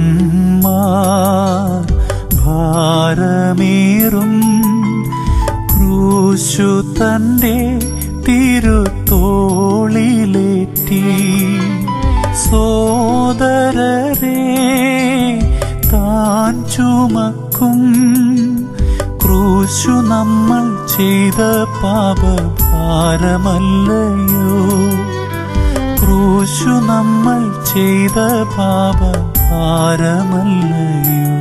ദൂതന്മാർ ഭാരമേറും ക്രൂശു തന്റെ തിരുത്തോളിലേറ്റി സോദരരെ താൻ ചുമക്കും ക്രൂശു നമ്മൾ ചെയ്ത പാപഭാരമല്ലയോ ക്രൂശു നമ്മൾ ചെയ്ത പാപഭാരമല്ലയോ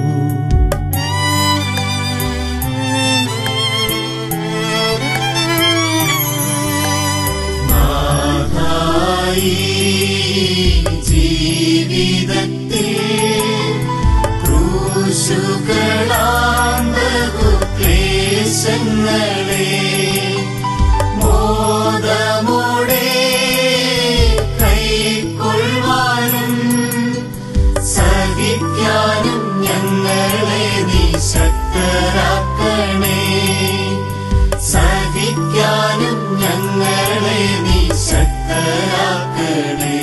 ജീവിതത്തിൽ ക്രൂശുകളാം ബഹുക്ലേശങ്ങളെ മോദമോടെ കൈക്കൊള്ളുവാനും സഹിക്കാനും ഞങ്ങളെ നീ ശക്തരാക്കണേ സഹിക്കാനും ഞങ്ങളെ നീ ശക്തരാക്കണേ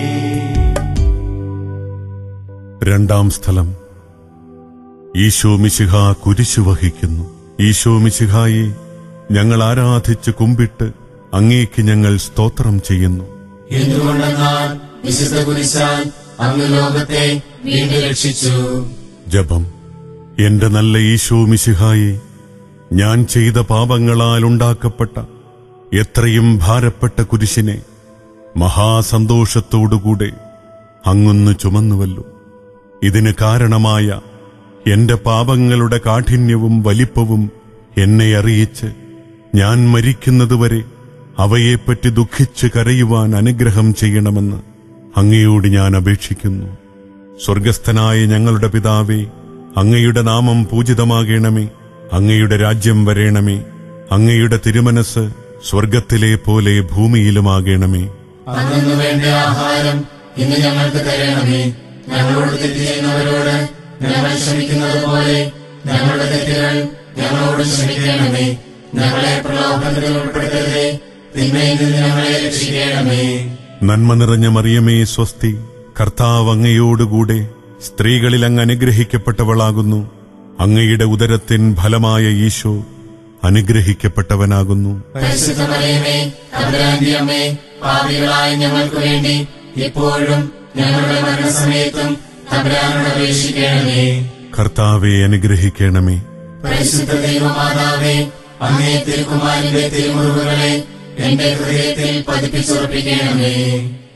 രണ്ടാം സ്ഥലം ഈശോ മിശിഹ കുരിശു വഹിക്കുന്നു ഈശോ മിശിഹായെ ഞങ്ങൾ ആരാധിച്ച് കുമ്പിട്ട് അങ്ങേക്ക് ഞങ്ങൾ സ്തോത്രം ചെയ്യുന്നു എന്തുകൊണ്ടെന്നാൽ വിശുദ്ധ കുരിശാൽ അങ്ങ് ലോകത്തെ വീണ്ടും രക്ഷിച്ചു ജപം എന്റെ നല്ല ഈശോ മിശിഹായെ ഞാൻ ചെയ്ത പാപങ്ങളാൽ ഉണ്ടാക്കപ്പെട്ട എത്രയും ഭാരപ്പെട്ട കുരിശിനെ മഹാസന്തോഷത്തോടുകൂടെ അങ്ങൊന്ന് ചുമന്നുവല്ലോ ഇതിന് കാരണമായ എന്റെ പാപങ്ങളുടെ കാഠിന്യവും വലിപ്പവും എന്നെ അറിയിച്ച് ഞാൻ മരിക്കുന്നതുവരെ അവയെപ്പറ്റി ദുഃഖിച്ച് കരയുവാൻ അനുഗ്രഹം ചെയ്യണമെന്ന് അങ്ങയോട് ഞാൻ അപേക്ഷിക്കുന്നു സ്വർഗസ്ഥനായ ഞങ്ങളുടെ പിതാവേ അങ്ങയുടെ നാമം പൂജിതമാകണമേ അങ്ങയുടെ രാജ്യം വരേണമേ അങ്ങയുടെ തിരുമനസ് സ്വർഗത്തിലെ പോലെ ഭൂമിയിലുമാകണമേ അന്നു വേണ്ട ആഹാരം ഇന്ന് ഞങ്ങൾക്ക് തരണമേ ഞങ്ങളോട് തെറ്റ് ചെയ്യുന്നവരോട് ഞങ്ങൾ ക്ഷമിക്കുന്നത് പോലെ ഞങ്ങളുടെ തെറ്റുകൾ ഞങ്ങളോട് ക്ഷമിക്കണമേ ഞങ്ങളെ പ്രലോഭനത്തിൽ ഉൾപ്പെടുത്തരുതേ തിന്മയിൽ നിന്ന് ഞങ്ങളെ രക്ഷിക്കണമേ നന്മ നിറഞ്ഞ മറിയമേ സ്വസ്തി കർത്താവ് അങ്ങയോടുകൂടെ സ്ത്രീകളിൽ അങ്ങ് അനുഗ്രഹിക്കപ്പെട്ടവളാകുന്നു അങ്ങയുടെ ഉദരത്തിൻ ഫലമായ ഈശോ അനുഗ്രഹിക്കപ്പെട്ടവനാകുന്നു പരിശുദ്ധ മറിയമേ തമ്പുരാന്റെ അമ്മേ പാപികളായ ഞങ്ങൾക്ക് വേണ്ടി ഇപ്പോഴും ഞങ്ങളുടെ മരണസമയത്തും തമ്പുരാനോട് അപേക്ഷിക്കണമേ കർത്താവെ അനുഗ്രഹിക്കണമേ പരിശുദ്ധ ദൈവമാതാവേ അങ്ങേ തിരുക്കുമാരന്റെ തിരുമുറിവുകളെ എന്റെ ഹൃദയത്തിൽ പതിപ്പിച്ചുറപ്പിക്കണമേ